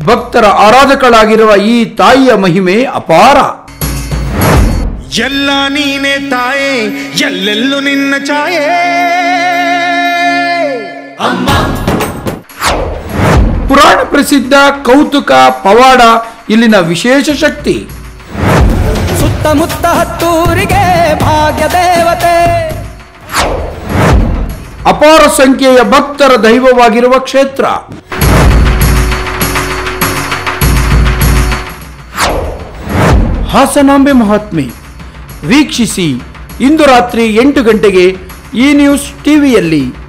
ಭಕ್ತರ ಆರಾಧಕಳಾಗಿರುವ ಈ ತಾಯಿಯ ಮಹಿಮೆ ಅಪಾರ ಎಲ್ಲ ನೀನೆ ತಾಯೇ ಎಲ್ಲೆಲ್ಲೂ ನಿನ್ನ ಛಾಯೆ ಪುರಾಣ ಪ್ರಸಿದ್ಧ ಕೌತುಕ ಪವಾಡ ಇಲ್ಲಿನ ವಿಶೇಷ ಶಕ್ತಿ ಸುತ್ತಮುತ್ತ ಹತ್ತೂರಿಗೆ ಭಾಗ್ಯ ದೇವತೆ ಅಪಾರ ಸಂಖ್ಯೆಯ ಭಕ್ತರ ದೈವವಾಗಿರುವ ಕ್ಷೇತ್ರ ಹಾಸನಾಂಬೆ ಮಹಾತ್ಮೆ ವೀಕ್ಷಿಸಿ ಇಂದು ರಾತ್ರಿ ಎಂಟು ಗಂಟೆಗೆ ಈ ನ್ಯೂಸ್ ಟಿವಿಯಲ್ಲಿ